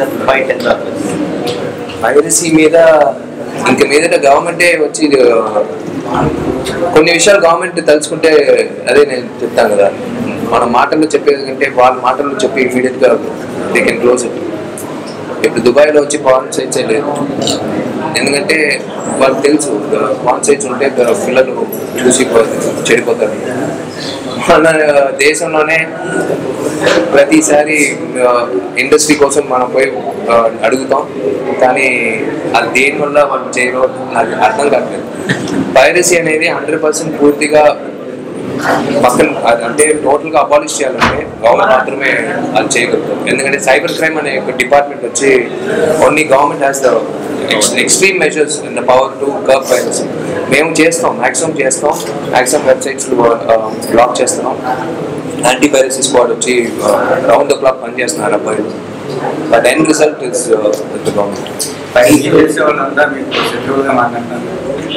Fight ఎంత piracy మీద ఇంక మీదట గవర్నమెంటే వచ్చి ఆ, కొన్ని విషయాలు గవర్నమెంట్ తలుచుకుంటే అదే నేను చెప్తాను కదా మన మాటల్లో చెప్పేది కంటే వాళ్ళ మాటల్లో చెప్పి ఇమీడియట్ గా దే కెన్ క్లోజ్ ఇట్ ఇప్పుడు దుబాయ్లో వచ్చి పాన్ సైట్స్ లేదు ఎందుకంటే వాళ్ళకి తెలుసు పాన్ సైట్స్ ఉంటే పిల్లలు చూసి చెడిపోతారు మన దేశంలోనే ప్రతిసారి ఇండస్ట్రీ కోసం మనం పోయి ఆ, అడుగుతాం కానీ అది దేనివల్ల వాళ్ళు చేయరో నాకు అర్థం కావట్లేదు పైరసీ అనేది హండ్రెడ్ పర్సెంట్ పూర్తిగా పక్కన అది అంటే టోటల్గా అబాలిష్ చేయాలంటే గవర్నమెంట్ మాత్రమే అది చేయగలుగుతారు ఎందుకంటే సైబర్ క్రైమ్ అనే ఒక డిపార్ట్మెంట్ వచ్చి only government has the extreme measures in the power to curb piracy మేము చేస్తాం మ్యాక్సిమం చేస్తాం మ్యాక్సిమం వెబ్సైట్స్ బ్లాక్ చేస్తున్నాం యాంటీ పైరసీ స్క్వాడ్ వచ్చి రౌండ్ ద క్లాక్ పనిచేస్తున్నారు అబ్బాయిలు but end result is with government పైకి చేసే వాళ్ళంతా మీకు శత్రువుగా మాట్లాడతారు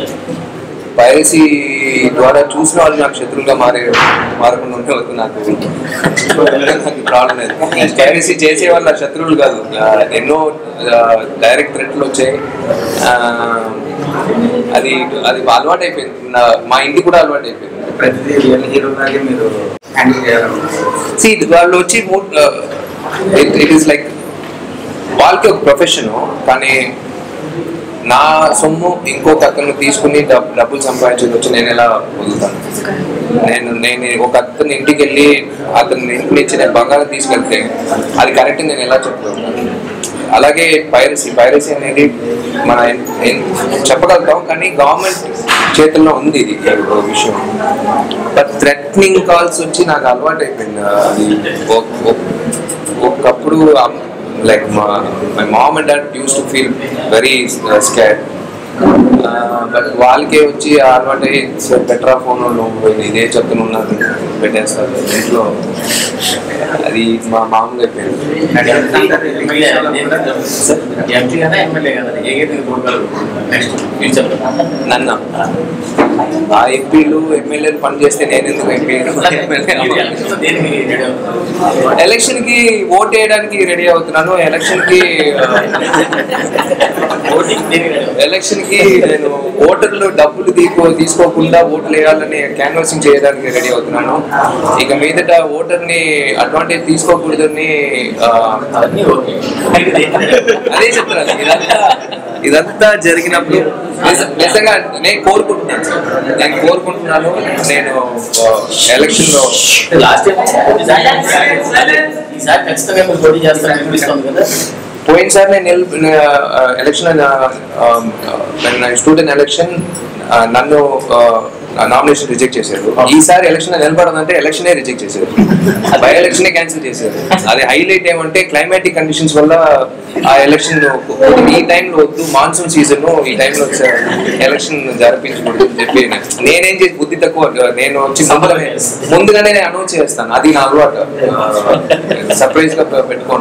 పైరసీ ద్వారా చూసిన వాళ్ళు నాకు శత్రువులుగా మారే మారకుండా ఉండే వరకు నాకు నాకు ప్రాబ్లం లేదు పైరసీ చేసే వాళ్ళు నాకు శత్రువులు కాదు ఆ, ఎన్నో డైరెక్ట్ థ్రెట్లు వచ్చాయి ఆ, అది అది అలవాటు అయిపోయింది నా- మా ఇంటికి కూడా అలవాటు అయిపోయింది ప్రతిదీ రియల్ హీరో లాగే మీరు హ్యాండిల్ చేయాలనుకుంటున్నారు See, ఇది వాళ్ళు వచ్చి ఇట్ ఈస్ లైక్ వాళ్ళకి ఒక ప్రొఫెషన్ కానీ నా సొమ్ము ఇంకొక అతను తీసుకుని డబ్- డబ్బులు సంపాదించేది వచ్చి నేను ఎలా వదులుతాను నేను నేను ఒక అతని ఇంటికి వెళ్ళి అతని ఇంటి నుంచి నేను బంగారం తీసుకెళ్తే అది కరెక్ట్ నేను ఎలా చెప్పగలుగుతాను అలాగే పైరసీ పైరసీ అనేది మన ఎన్- ఎన్- చెప్పగలుగుతాం కానీ గవర్నమెంట్ చేతుల్లో ఉంది ఇది ఒక విషయం బట్ థ్రెట్నింగ్ కాల్స్ వచ్చి నాకు అలవాటు అయిపోయింది అది ఒక- ఒక- ఒకప్పుడు లైక్ మా my mom and dad use to feel very scared but వాళ్ళకే వచ్చి అలవాటు బెటర్ ఫోన్ నువ్వు ఇదే చెప్తున్నారు పెట్టేస్తారు ఇంట్లో అది మా మామూలుగా అయిపోయింది ఎంపీ కదా ఎమ్మెల్యే కదా ఏ గేట్ కొడగలరు నెక్స్ట్ ఫ్యూచర్ నన్ను ఆ ఎంపీలు ఎమ్మెల్యేలు పని చేస్తే నేను ఎందుకు ఎంపీ దేనికి రెడీ అవుతున్నారు ఎలక్షన్ కి ఓట్ వేయడానికి రెడీ అవుతున్నాను ఎలక్షన్ కి ఓటింగ్ దేనికి రెడీ అవుతున్నారు ఎలక్షన్ కి నేను ఓటర్లు డబ్బులు తీసుకో తీసుకోకుండా ఓట్లు వేయాలని క్యాన్వాసింగ్ చేయడానికి రెడీ అవుతున్నాను ఇక మీదట ఓటర్ ని అడ్వాంటేజ్ తీసుకోకూడదని ఆ, అవన్నీ ఓకే అయితే దేనికి రెడీ అవుతున్నారు? అదే చెప్తున్నాను ఇదంతా ఇదంతా జరిగినప్పుడు నిజ- నిజంగా నేను కోరుకుంటున్నాను సార్. నేను కోరుకుంటున్నాను నేను ఎలక్షన్ లో లాస్ట్ టైం ఈసారి ఖచ్చితంగా మీరు పోటీ చేస్తారని అనిపిస్తుంది కదా పోయినసారి నేను ఎలక్షన్ స్టూడెంట్ ఎలక్షన్ నన్ను నామినేషన్ రిజెక్ట్ చేశారు ఈసారి ఎలక్షన్ నిలబడదంటే ఎలక్షనే రిజెక్ట్ చేశారు బై ఎలక్షనే క్యాన్సిల్ చేశారు అది హైలైట్ ఏమంటే క్లైమాటిక్ కండిషన్స్ వల్ల ఆ ఎలక్షన్ ఈ టైంలో వద్దు మాన్సూన్ సీజన్ ఈ టైంలో ఎలక్షన్ జరిపించకూడదు అని చెప్పి నేనేం చేసి బుద్ధి తక్కువ నేను వచ్చి ముందుగానే ముందుగానే నేను అనౌన్స్ చేస్తాను అది నా అలవాటు సర్ప్రైజ్ గా పెట్టుకోను